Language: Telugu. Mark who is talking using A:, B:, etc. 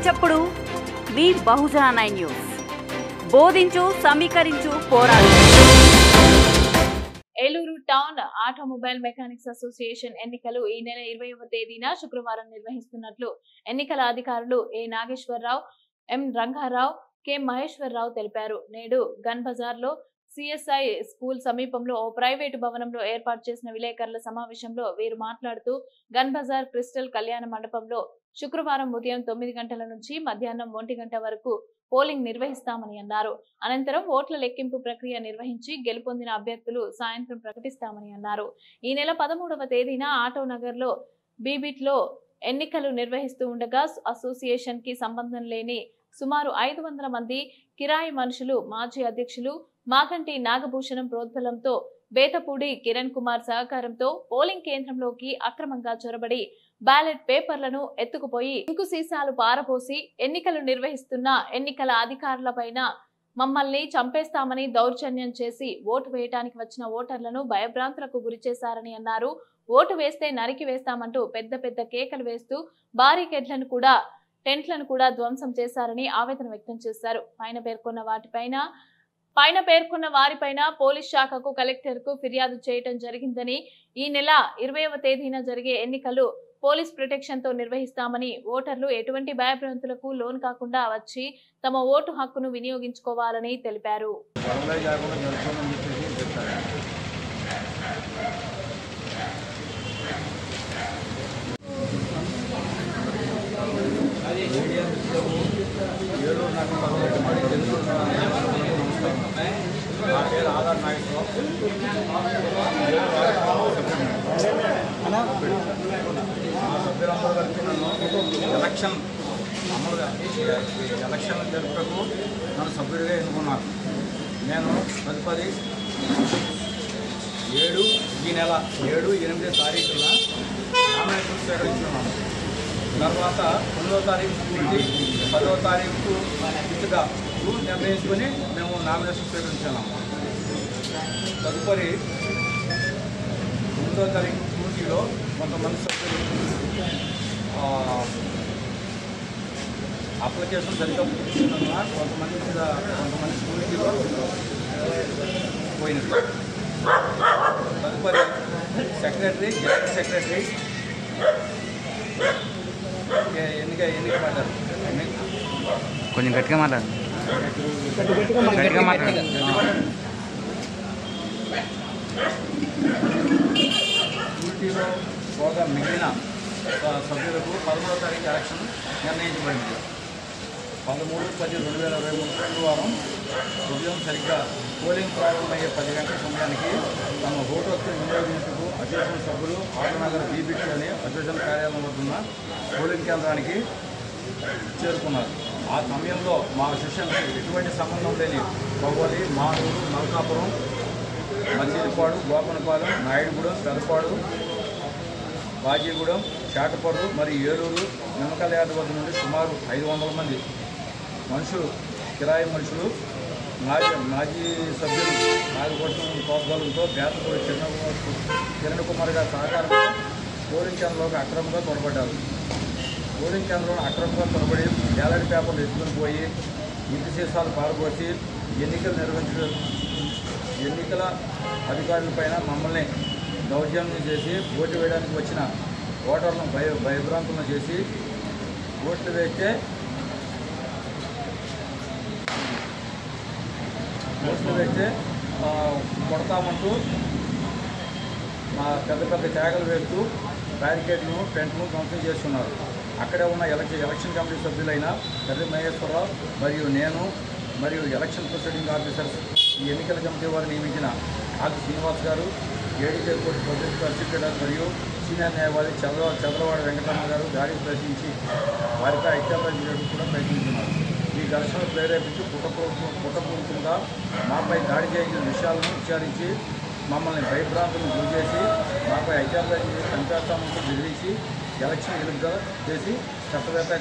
A: చప్పుడు మీ బహుజన నైన్ న్యూస్ బోధించు సమీకరించు పోరాడు
B: Eluru town automobile mechanics association ఎన్నికలు ఈ నెల ఇరవైవ తేదీన శుక్రవారం నిర్వహిస్తున్నట్లు ఎన్నికల అధికారులు A Nageswara Rao M Ranga Rao K Maheswara Rao తెలిపారు నేడు గన్ బజార్ లో సిఎస్ఐ స్కూల్ సమీపంలో ఓ ప్రైవేటు భవనంలో ఏర్పాటు చేసిన విలేకరుల సమావేశంలో వీరు మాట్లాడుతూ గన్ బజార్ క్రిస్టల్ కళ్యాణ మండపంలో శుక్రవారం ఉదయం తొమ్మిది గంటల నుంచి మధ్యాహ్నం ఒంటి గంట వరకు పోలింగ్ నిర్వహిస్తామని అన్నారు అనంతరం ఓట్ల లెక్కింపు ప్రక్రియ నిర్వహించి గెలుపొందిన అభ్యర్థులు సాయంత్రం ప్రకటిస్తామని అన్నారు ఈ నెల పదమూడవ తేదీన ఆటో నగర్ లో బీబిట్ లో ఎన్నికలు నిర్వహిస్తూ ఉండగా అసోసియేషన్ కి సంబంధం లేని సుమారు ఐదు వందల మంది కిరాయి మనుషులు మాజీ అధ్యక్షులు మాగంటి నాగభూషణం ప్రోద్బలంతో బేతపూడి కిరణ్ కుమార్ సహకారంతో పోలింగ్ కేంద్రంలోకి అక్రమంగా చొరబడి బ్యాలెట్ పేపర్లను ఎత్తుకుపోయి ఇంకు సీసాలు పారపోసి ఎన్నికలు నిర్వహిస్తున్న ఎన్నికల అధికారులపైన మమ్మల్ని చంపేస్తామని దౌర్జన్యం చేసి ఓటు వేయటానికి వచ్చిన ఓటర్లను భయభ్రాంతులకు గురిచేశారని అన్నారు ఓటు వేస్తే నరికి వేస్తామంటూ పెద్ద పెద్ద కేకలు వేస్తూ బారికేడ్లను కూడా టెంట్లను కూడా ధ్వంసం చేశారని ఆవేదన వ్యక్తం చేశారు పైన పేర్కొన్న వాటిపైన పైన పేర్కొన్న వారిపైన పోలీస్ శాఖకు కలెక్టర్ కు ఫిర్యాదు చేయటం జరిగిందని ఈ నెల ఇరవైవ తేదీన జరిగే ఎన్నికలు పోలీస్ ప్రొటెక్షన్ తో నిర్వహిస్తామని ఓటర్లు ఎటువంటి భయభ్రాంతులకు లోన్ కాకుండా వచ్చి తమ ఓటు హక్కును వినియోగించుకోవాలని తెలిపారు
C: గొడవలే కాకుండా జరుపుకోమని చెప్పేసి చెప్తారు ఏలూరు నాకు పదకొండు మంది తెలుగు నా పేరు ఆధార్ నాగేశ్వరరావు ఏలూరు రాష్ట్ర మా సభ్యులందరూ కలిపి నన్ను ఎలక్షన్ అమలుగా ఈ ఎలక్షన్ జరుపుటకు నన్ను సభ్యుడిగా ఎన్నుకున్నారు నేను తదుపరి ఏడు ఈ నెల ఏడు ఎనిమిది తారీఖున నామినేషన్ స్వీకరించున్నాను తర్వాత తొమ్మిదవ తారీఖు నుండి పదవ తారీఖు ఇటుగా నిర్ణయించుకొని మేము నామినేషన్ స్వీకరించాము తదుపరి తొమ్మిదవ తారీఖు డ్యూటీలో కొంతమంది సభ్యులు ఆ, అప్లికేషన్ సరిగ్గా పూర్తిస్తున్నా కొంతమంది మీద కొంతమంది స్కూల్కి పోయినది తదుపరి సెక్రటరీ జాయింట్ సెక్రటరీ ఏ- ఎన్నిక ఎన్నిక పడ్డారు ఎన్ని-
D: కొంచెం గట్టిగా మాట్లాడు గట్టిగా మాట్లాడు
C: డ్యూటీలో పోగా మిగిలిన స- సభ్యులకు పదమూడవ తారీఖు ఎలక్షన్ నిర్ణయించబడింది పదమూడు పది రెండు వేల ఇరవై మూడు శుక్రవారం ఉదయం సరిగ్గా పోలింగ్ ప్రారంభమయ్యే పది గంటల సమయానికి తమ ఓటు హక్కును వినియోగించుకు అసోసియేషన్ సభ్యులు ఆటనగర్ బీబీటీలోని అసోసియేషన్ కార్యాలయం వద్ద ఉన్న పోలింగ్ కేంద్రానికి చేరుకున్నారు ఆ సమయంలో మా శిష్యులకు ఎటువంటి సంబంధం లేని పొగోలి మానూరు మల్కాపురం మచిలీపాడు గోపనపాలెం నాయుడుగూడెం పెదపాడు బాజీగూడెం చాటపర్రు మరియు ఏలూరు నిమ్మకల యార్డు వద్ద నుండి సుమారు ఐదు వందల మంది మనుషులు కిరాయి మనుషులు మాజీ మాజీ సభ్యులు నాగపట్నం ప్రోద్బలంతో బేతపూడి చిన్న కిరణ్ కుమార్ గారి సహకారంతో పోలింగ్ కేంద్రంలోకి అక్రమంగా తొలబడ్డారు పోలింగ్ కేంద్రంలో అక్రమంగా తొలబడి బ్యాలెట్ పేపర్లు ఎత్తుకుని పోయి ఇంటి సీసాలు పాల్పోసి ఎన్నికలు నిర్వహించడం ఎన్నికల అధికారులపైన మమ్మల్ని దౌర్జన్యం చేసి ఓటు వేయడానికి వచ్చిన ఓటర్లను భయ భయభ్రాంతులను చేసి ఓట్లు వేస్తే ఓట్లు వేస్తే ఆ, కొడతామంటూ మా పెద్ద పెద్ద త్యాగలు వేస్తూ బ్యారికేడ్ను పెంట్ను ధ్వంసం చేస్తున్నారు అక్కడే ఉన్న ఎలక్షన్ ఎలక్షన్ కమిటీ సభ్యులైన కర్రి మహేశ్వరరావు మరియు నేను మరియు ఎలక్షన్ ప్రొసీడింగ్ ఆఫీసర్స్ ఈ ఎన్నికల కమిటీ వారు నియమించిన ఆది శ్రీనివాస్ గారు ఏడీకే కోర్టు పబ్లిక్ ప్రాసిక్యూటర్ మరియు సీనియర్ న్యాయవాది చంద్ర చంద్రవాడ వెంకటరమణ గారు దాడికి ప్రశ్నించి వారిపై ఐక్యరాజ్యం చేయడానికి కూడా ప్రయత్నించున్నారు ఈ ఘర్షణ ప్రేరేపించి కుటపూర్వకం కుటపూర్వకంగా మాపై దాడి చేసిన విషయాలను విచారించి మమ్మల్ని భయభ్రాంతులను గురి చేసి మాపై ఐక్యరాజ్యం చంపేస్తామంటూ బెదిరించి ఎలక్షన్ ఎలుగుగా చేసి చట్టవేత్త